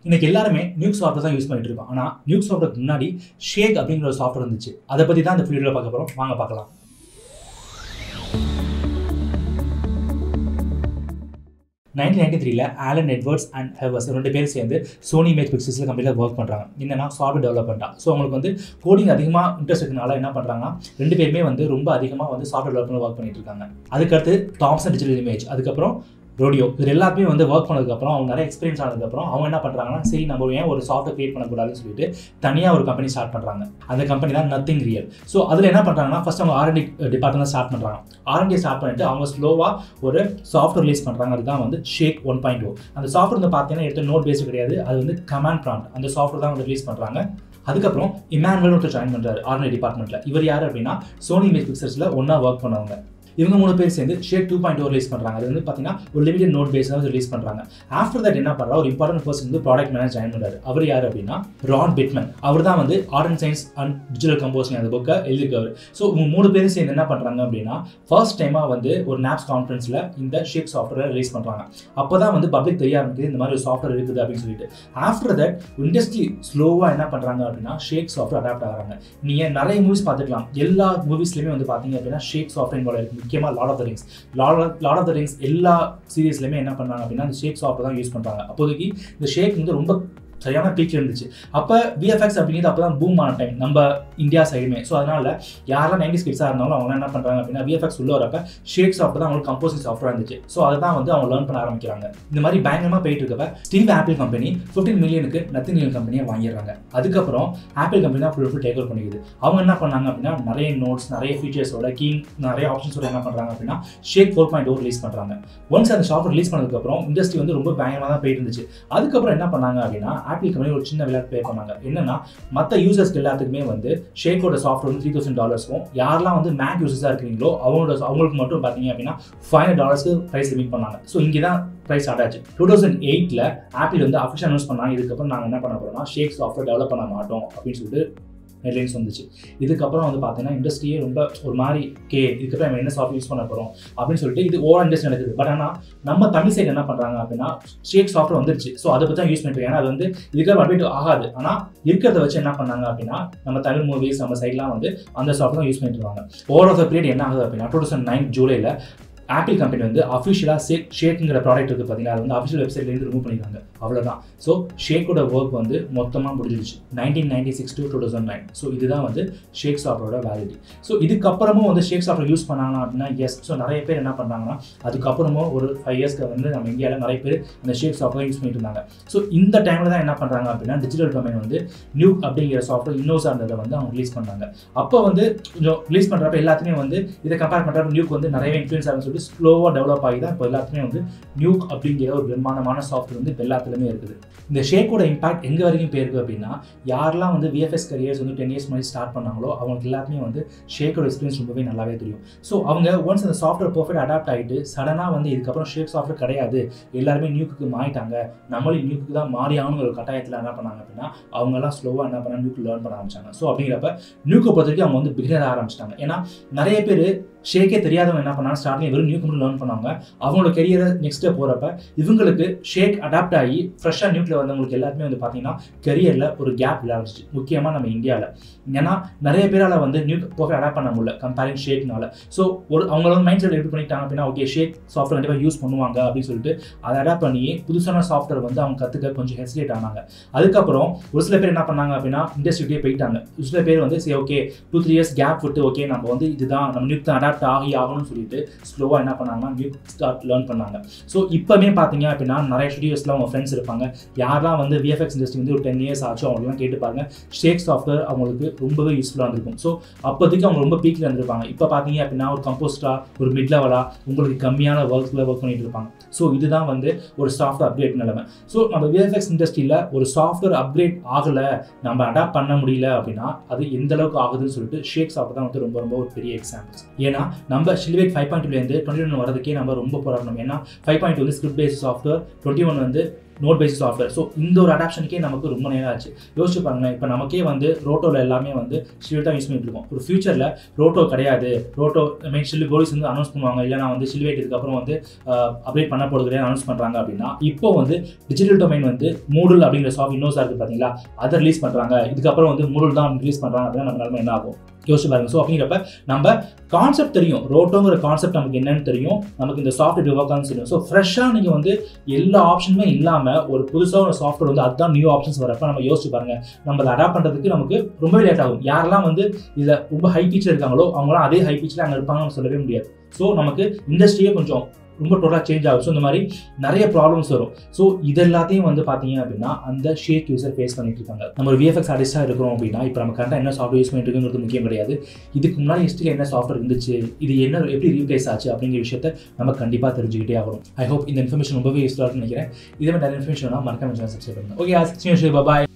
இன்னைக்கு எல்லாருமே nook software தான் யூஸ் பண்ணிட்டு இருக்கோம் ஆனால் நியூக் சாஃப்ட்வேருக்கு முன்னாடி ஷேக் அப்படிங்கிற ஒரு சாஃப்ட்வேர் இருந்துச்சு அதை பற்றி தான் இந்த வீடியோவில் பார்க்க போகிறோம் வாங்க பார்க்கலாம் நைன்டீன் நைன்டி த்ரீல ஆலன் எட்வர்ட்ஸ் அண்ட் ஹெவர்ஸ் ரெண்டு பேரும் சேர்ந்து சோனி மேக் பிக்சர்ஸில் கம்பெனியில் ஒர்க் பண்ணுறாங்க என்னன்னா சாஃப்ட்வேர் டெவலப்மெண்ட்டாக ஸோ அவங்களுக்கு வந்து கோடிங் அதிகமாக இன்ட்ரெஸ்ட் இருக்கனால என்ன பண்ணுறாங்கன்னா ரெண்டு பேருமே வந்து ரொம்ப அதிகமாக வந்து சாஃப்ட்வேர் டெவலப்மெண்ட் ஒர்க் பண்ணிட்டு இருக்காங்க அதுக்கடுத்து டாப்ஸன் டிஜிட்டல் இமேஜ் அதுக்கப்புறம் ரோடியோ இது எல்லாத்தையுமே வந்து ஒர்க் பண்ணதுக்கப்புறம் அவங்க நிறைய எக்ஸ்பீரியன்ஸ் ஆனதுக்கப்புறம் அவங்க என்ன பண்ணுறாங்கன்னா சரி நம்ம ஏன் ஒரு சாஃப்ட்வேர் கிரியேட் பண்ணக்கூடாதுன்னு சொல்லிட்டு தனியாக ஒரு கம்பெனி ஸ்டார்ட் பண்ணுறாங்க அந்த கம்பெனி தான் நத்திங் ரியல் ஸோ அதில் என்ன பண்ணுறாங்கன்னா ஃபஸ்ட் அவங்க ஆர்என்டி டிபார்ட்மெண்ட் ஸ்டார்ட் பண்ணுறாங்க ஆர்என்டி ஸ்டார்ட் பண்ணிட்டு அவங்க ஸ்லோவாக ஒரு சாஃப்ட்வேர் ரிலீஸ் பண்ணுறாங்க அதுதான் வந்து ஷேக் ஒன் பாயிண்ட் ஓ அந்த சாஃப்ட்வேர் வந்து பார்த்தீங்கன்னா எடுத்து நோட் பேஸ்டு கிடையாது அது வந்து கமாண்ட் ப்ராண்ட் அந்த சாஃப்ட்வேர் தான் வந்து ரிலீஸ் பண்ணுறாங்க அதுக்கப்புறம் இமானுவல் ஒருத்தர் ஜாயின் பண்ணுறாரு ஆர்என்டி டிபார்ட்மெண்ட்டில் இவர் யார் அப்படின்னா சோனி இமேஜ் பிக்சர்ஸில் ஒன்றா ஒர்க் பண்ணவங்க இவங்க மூணு பேர் சேர்ந்து ஷேக் டூ பாயிண்ட் ரிலீஸ் பண்ணுறாங்க அது வந்து பார்த்தீங்கன்னா ஒரு லிமிடெட் நோட் பேஸ் தான் ரிலீஸ் பண்ணுறாங்க ஆஃப்டர் தட் என்ன பண்ணுறா ஒரு இம்பார்ட்டன்ட் பர்சன் வந்து ப்ராடக்ட் மேனேஜ் ஜாயின் பண்ணுறாரு அவர் யார் அப்படின்னா ரான் பிட்மன் அவர் தான் வந்து art and science and digital composing அந்த புக்கை எழுதிருக்காரு ஸோ இவங்க மூணு பேரும் சேர்ந்து என்ன பண்ணுறாங்க அப்படின்னா ஃபர்ஸ்ட் டைமாக வந்து ஒரு நாப்ஸ் கான்ஃபரன்ஸில் இந்த ஷேக் சாஃப்ட்வேர் ரிலீஸ் பண்ணுறாங்க அப்போ தான் வந்து பப்ளிக் தெரிய ஆரம்பிக்குது இந்த மாதிரி ஒரு சாஃப்ட்வேர் இருக்குது அப்படின்னு சொல்லிட்டு ஆஃப்டர் தட் இண்டஸ்ட்ரி ஸ்லோவாக என்ன பண்ணுறாங்க அப்படின்னா ஷேக் சாஃப்ட்வேர் அடாப்ட் ஆகிறாங்க நீங்கள் நிறைய மூவிஸ் பார்த்துக்கலாம் எல்லா மூவிஸ்லையுமே வந்து பார்த்தீங்க அப்படின்னா ஷேக் சாஃப்ட்வேர் இன்வால்வ் இருக்குது முக்கியமாக lot of the rings lot of lot of the rings எல்லா சீரீஸ்லையுமே என்ன பண்ணுறாங்க அப்படின்னா அந்த ஷேக் சாஃப்ட்வேர் தான் யூஸ் பண்ணுறாங்க அப்போதைக்கு இந்த ஷேக் வந்து ரொம்ப சரியான பீக் இருந்துச்சு அப்போ விஎஃப்எக்ஸ் அப்படிங்கிறது அப்போ தான் பூம் ஆன டைம் நம்ம இந்தியா சைடுமே ஸோ அதனால் யாரெல்லாம் நைன்டி ஸ்கிட்ஸாக இருந்தாலும் அவங்க என்ன பண்ணுறாங்க அப்படின்னா விஎஃப்எக்ஸ் உள்ள வரப்ப ஷேக் சாஃப்ட்வேர் தான் அவங்களுக்கு கம்போசிங் சாஃப்ட்வேர் இருந்துச்சு ஸோ அதை தான் வந்து அவங்க லேர்ன் பண்ண ஆரம்பிக்கிறாங்க இந்த மாதிரி பயங்கரமாக போயிட்டு இருக்கப்ப ஸ்டீவ் ஆப்பிள் கம்பெனி ஃபிஃப்டீன் மில்லியனுக்கு நத்திங் மில்லியன் கம்பெனியை வாங்கிடுறாங்க அதுக்கப்புறம் ஆப்பிள் கம்பெனி தான் ஃபுல் ஃபுல் டேக் ஓவர் பண்ணிக்குது அவங்க என்ன பண்ணாங்க அப்படின்னா நிறைய நோட்ஸ் நிறைய ஃபீச்சர்ஸோட கீ நிறைய ஆப்ஷன்ஸோட என்ன பண்ணுறாங்க அப்படின்னா Shake four point O release பண்ணுறாங்க ஒன்ஸ் அந்த சாஃப்ட்வேர் ரிலீஸ் பண்ணதுக்கப்புறம் இண்டஸ்ட்ரி வந்து ரொம்ப பயங்கரமாக தான் போயிட்டு இருந்துச்சு அதுக்கப்புறம் என்ன பண்ணாங்க அப்படின்னா ஆப்பிள் கம்பெனி ஒரு சின்ன விளையாட்டு ப்ளே பண்ணாங்க என்னன்னா மற்ற யூசர்ஸ்க்கு எல்லாத்துக்குமே வந்து ஷேக்கோட சாஃப்ட்வேர் வந்து த்ரீ தௌசண்ட் டாலர்ஸ்க்கும் யாரெல்லாம் வந்து மேக் யூசர்ஸாக இருக்கிறீங்களோ அவங்களோட அவங்களுக்கு மட்டும் பார்த்தீங்க அப்படின்னா ஃபைவ் ஹண்ட்ரட் டாலர்ஸ்க்கு ப்ரைஸ் லிமிட் பண்ணாங்க ஸோ இங்கே தான் ப்ரைஸ் ஸ்டார்ட் ஆச்சு டூ தௌசண்ட் எயிட்டில் ஆப்பிள் வந்து அஃபிஷியல் அனௌன்ஸ் பண்ணாங்க இதுக்கப்புறம் நாங்கள் என்ன பண்ண போகிறோம்னா ஷேக் சாஃப்ட்வேர் டெவலப் பண்ண மாட்டோம் அப்படின்னு சொல்லிட்டு ஹெட்லைன்ஸ் வந்துச்சு இதுக்கப்புறம் வந்து பார்த்தீங்கன்னா இண்டஸ்ட்ரியே ரொம்ப ஒரு மாதிரி கே இதுக்கப்புறம் நம்ம என்ன சாஃப்ட் யூஸ் பண்ண போகிறோம் அப்படின்னு சொல்லிட்டு இது ஓவர் இண்டஸ்ட்ரி நடக்குது பட் ஆனால் நம்ம தமிழ் சைடு என்ன பண்ணுறாங்க அப்படின்னா ஷேக் சாஃப்ட்வேர் வந்துருச்சு ஸோ அதை பற்றி தான் யூஸ் பண்ணிட்டு ஏன்னா அது வந்து இதுக்கப்புறம் அப்டேட் ஆகாது ஆனால் இருக்கிறத வச்சு என்ன பண்ணாங்க அப்படின்னா நம்ம தமிழ் மூவிஸ் நம்ம சைட்லாம் வந்து அந்த சாஃப்ட்வேர் தான் யூஸ் பண்ணிட்டு இருக்காங்க ஓவர் ஆஃப் த பீரியட் என்ன ஆகுது அப்படின்னா டூ தௌசண்ட் நைன் ஜூலையில் ஆப்பிள் கம்பெனி வந்து அஃபிஷியலாக சே ஷேக்குங்கிற ப்ராடக்ட் இருக்குது பார்த்தீங்கன்னா அது வந்து அஃபிஷியல் வெப்சைட்லேருந்து ரிமூவ் பண்ணியிருக்காங்க அவ்வளோதான் ஸோ ஷேக்கோட ஒர்க் வந்து மொத்தமாக முடிஞ்சிருச்சு nineteen ninety six to two thousand nine so இதுதான் வந்து ஷேக் சாஃப்ட்வேரோட வேலிடி ஸோ இதுக்கப்புறமும் வந்து ஷேக் சாஃப்ட்வேர் யூஸ் பண்ணாங்கன்னா அப்படின்னா எஸ் ஸோ நிறைய பேர் என்ன பண்ணுறாங்கன்னா அதுக்கப்புறமும் ஒரு ஃபைவ் இயர்ஸ்க்கு வந்து நம்ம இந்தியாவில் நிறைய பேர் அந்த ஷேக் சாஃப்ட்வேர் யூஸ் பண்ணிட்டு இருந்தாங்க ஸோ இந்த டைமில் தான் என்ன பண்ணுறாங்க அப்படின்னா டிஜிட்டல் டொமைன் வந்து நியூ அப்படிங்கிற சாஃப்ட்வேர் இன்னோஸ் இருந்ததை வந்து அவங்க ரிலீஸ் பண்ணாங்க அப்போ வந்து கொஞ்சம் ரிலீஸ் பண்ணுறப்ப எல்லாத்துமே வந்து இதை கம்பேர் பண்ணுறப்ப நியூக் வந்து நிறையவே இன்ஃப்ளூயன்ஸ் ஆகுன்னு சொல்லிட்டு ஸ்லோவாக டெவலப் ஆகி தான் இப்போ எல்லாத்துமே வந்து நியூக் அப்படிங்கிற ஒரு பிரம்மாண்டமான சாஃப்ட்வேர் வந்து இப்போ எல்லாத்துலேயுமே இருக்குது இந்த ஷேக்கோட இம்பாக்ட் எங்கே வரைக்கும் போயிருக்கு அப்படின்னா யாரெல்லாம் வந்து விஎஃப்எஸ் கரியர்ஸ் வந்து டென் இயர்ஸ் முன்னாடி ஸ்டார்ட் பண்ணாங்களோ அவங்களுக்கு எல்லாருமே வந்து ஷேக்கோட எக்ஸ்பீரியன்ஸ் ரொம்பவே நல்லாவே தெரியும் ஸோ அவங்க ஒன்ஸ் அந்த சாஃப்ட்வேர் பர்ஃபெக்ட் அடாப்ட் ஆகிட்டு சடனாக வந்து இதுக்கப்புறம் ஷேக் சாஃப்ட்வேர் கிடையாது எல்லாருமே நியூக்கு மாறிட்டாங்க நம்மளும் நியூக்கு தான் மாறி ஆகணுங்கிற ஒரு கட்டாயத்தில் என்ன பண்ணாங்க அப்படின்னா அவங்கெல்லாம் ஸ்லோவாக என்ன பண்ணாங்க நியூக்கு லேர்ன் பண்ண ஆரம்பிச்சாங்க ஸோ அப்படிங்கிறப்ப நியூக்கை பொறுத்த வரைக்கும் அவங்க வந்து பிகினர் ஆரம்பிச்சிட்டாங்க ஏன்னா நிறைய பேர் ஷேக்கே தெரியாதவங்க என்ன பண்ணாங்க ஸ்டார்டிங் வெறும் நியூக்கு மட்டும் லேர்ன் பண்ணாங்க அவங்களோட கெரியரை நெக்ஸ்ட் போகிறப்ப இவங்களுக்கு ஷேக் அடாப்ட் ஆகி ஃப்ரெஷ்ஷாக நியூக்கில் வந்தவங்களுக்கு எல்லாருமே வந்து பார்த்தீங்கன்னா கெரியரில் ஒரு கேப் விளையாடுச்சு முக்கியமாக நம்ம இந்தியாவில் ஏன்னா நிறைய பேரால் வந்து நியூ போக அடாப்ட் பண்ண முடியல கம்பேரிங் ஷேக்னால ஸோ ஒரு அவங்கள வந்து மைண்ட் செட் எப்படி பண்ணிட்டாங்க அப்படின்னா ஓகே ஷேக் சாஃப்ட்வேர் கண்டிப்பாக யூஸ் பண்ணுவாங்க அப்படின்னு சொல்லிட்டு அதை அடாப்ட் பண்ணி புதுசான சாஃப்ட்வேர் வந்து அவங்க கற்றுக்க கொஞ்சம் ஹெசிடேட் ஆனாங்க அதுக்கப்புறம் ஒரு சில பேர் என்ன பண்ணாங்க அப்படின்னா இண்டஸ்ட்ரிக்கே போயிட்டாங்க ஒரு சில பேர் வந்து சரி okay two three years gap விட்டு ஓகே நம்ம வந்து இதுதான் நம்ம நியூக் தான் அடாப்ட் ஆகி ஆகணும்னு சொல்லிட்டு ஸ்லோவாக என்ன பண்ணாங்கன்னா நியூக் ஸ்டார்ட் லேர்ன் பண்ணாங்க ஸோ இப்போமே பார்த்தீங்க அப்படின்னா நிறைய ஸ்டுடியோஸில் அவங்க ஃப்ரெண்ட்ஸ் இருப்பாங்க யாரெல்லாம் வந்து விஎஃப்எக்ஸ் இண்டஸ்ட்ரி வந்து ஒரு டென் இயர்ஸ் ஆச்சோ அவங்களாம் கேட்டு பாருங்க ஷேக் சாஃப்ட்வேர் அவங்களுக்கு ரொம்பவே யூஸ்ஃபுல்லாக இருந்திருக்கும் ஸோ அப்போதைக்கு அவங்க ரொம்ப பீக்கில் இருந்திருப்பாங்க இப்போ பார்த்தீங்க அப்படின்னா ஒரு கம்போஸ்டாக ஒரு மிட் லெவலாக உங்களுக்கு கம்மியான ஒர்க்ஸில் ஒர்க் பண்ணிட்டு இருப்பாங்க ஸோ இதுதான் வந்து ஒரு சாஃப்ட்வேர் அப்டேட் நிலைமை ஸோ நம்ம விஎஃப்எக்ஸ் இண்டஸ்ட்ரியில் ஒரு சாஃப்ட்வேர் அப்கிரேட் ஆகலை நம்ம அடாப்ட் பண்ண முடியல அப்படின்னா அது எந்த அளவுக்கு ஆகுதுன்னு சொல்லிட்டு ஷேக் சாஃப்ட்வேர் தான் வந்து ரொம்ப ரொம்ப ஒரு பெரிய எக்ஸாம்பிள்ஸ் ஏன்னா நம்ம ஷில்வேக் ஃபைவ் பாயிண்ட் டூலேருந்து டுவெண்ட்டி ஒன் வரதுக்கே நம்ம ரொம்ப போராடணும் ஏன்னா ஃபைவ் பாயிண்ட் வந்து script based software twenty one வந்து நோட் பேசிஸ் சாஃப்ட்வேர் ஸோ இந்த ஒரு அடாப்ஷனுக்கே நமக்கு ரொம்ப நேரம் ஆச்சு யோசிச்சு பாருங்களேன் இப்போ நமக்கே வந்து ரோட்டோவில் எல்லாமே வந்து ஷில் தான் யூஸ் பண்ணிட்டு இருக்கோம் ஒரு ஃபியூச்சரில் ரோட்டோ கிடையாது ரோட்டோ மீன் ஷில் போலீஸ் வந்து அனௌன்ஸ் பண்ணுவாங்க இல்லைனா வந்து ஷில் இதுக்கப்புறம் வந்து அப்டேட் பண்ண போடுகிறே அனௌன்ஸ் பண்ணுறாங்க அப்படின்னா இப்போ வந்து டிஜிட்டல் டொமைன் வந்து மூடல் அப்படிங்கிற சாஃப்ட் இன்னோஸாக இருக்குது பார்த்தீங்களா அதை ரிலீஸ் பண்ணுறாங்க இதுக்கப்புறம் வந்து மூடல் தான் ரிலீஸ் பண்ணுறாங்க அப்படின்னா நம்ம நிலமை என்ன ஆகும் யோசிச்சு பாருங்க ஸோ அப்படிங்கிறப்ப நம்ம கான்செப்ட் தெரியும் ரோட்டோங்கிற கான்செப்ட் நமக்கு என்னன்னு தெரியும் நமக்கு இந்த சாஃப்ட்வேர் டெவலப்மெண்ட் தெரியும் ஸோ ஃப்ரெஷ்ஷாக நீங்கள் வந்து எல்லா ஆப்ஷனுமே இல்லாமல் ஒரு புதுசாக ஒரு சாஃப்ட்வேர் வந்து அதுதான் நியூ ஆப்ஷன்ஸ் வரப்ப நம்ம யோசிச்சு பாருங்க நம்ம அதை அடாப்ட் பண்ணுறதுக்கு நமக்கு ரொம்பவே லேட் ஆகும் யாரெல்லாம் வந்து இதில் ரொம்ப ஹை பீச்சில் இருக்காங்களோ அவங்களாம் அதே ஹை பீச்சில் அங்கே இருப்பாங்கன்னு சொல்லவே முடியாது ஸோ நமக்கு இண்டஸ்ட்ரியே கொஞ்சம் ரொம்ப டோட்டலாக சேஞ்ச் ஆகும் ஸோ இந்த மாதிரி நிறைய ப்ராப்ளம்ஸ் வரும் ஸோ இது எல்லாத்தையும் வந்து பார்த்தீங்க அப்படின்னா அந்த ஷேக் யூசர் ஃபேஸ் பண்ணிட்டு இருக்காங்க நம்ம ஒரு விஎஃப்எக்ஸ் ஆர்டிஸ்டாக இருக்கிறோம் அப்படின்னா இப்போ நம்ம கரெக்டாக என்ன சாஃப்ட்வேர் யூஸ் பண்ணிட்டு இருக்குங்கிறது முக்கியம் கிடையாது இதுக்கு முன்னாடி ஹிஸ்ட்ரியில் என்ன சாஃப்ட்வேர் இருந்துச்சு இது என்ன எப்படி ரீப்ளேஸ் ஆச்சு அப்படிங்கிற விஷயத்த நம்ம கண்டிப்பாக தெரிஞ்சுக்கிட்டே ஆகணும் ஐ ஹோப் இந்த இன்ஃபர்மேஷன் ரொம்பவே யூஸ்ஃபுல்லாக நினைக்கிறேன் இதே மாதிரி நிறைய இன்ஃபர்மேஷன் மறக்காம சப்ஸ்கிரைப் பண்ணுங்க ஓகே பாய்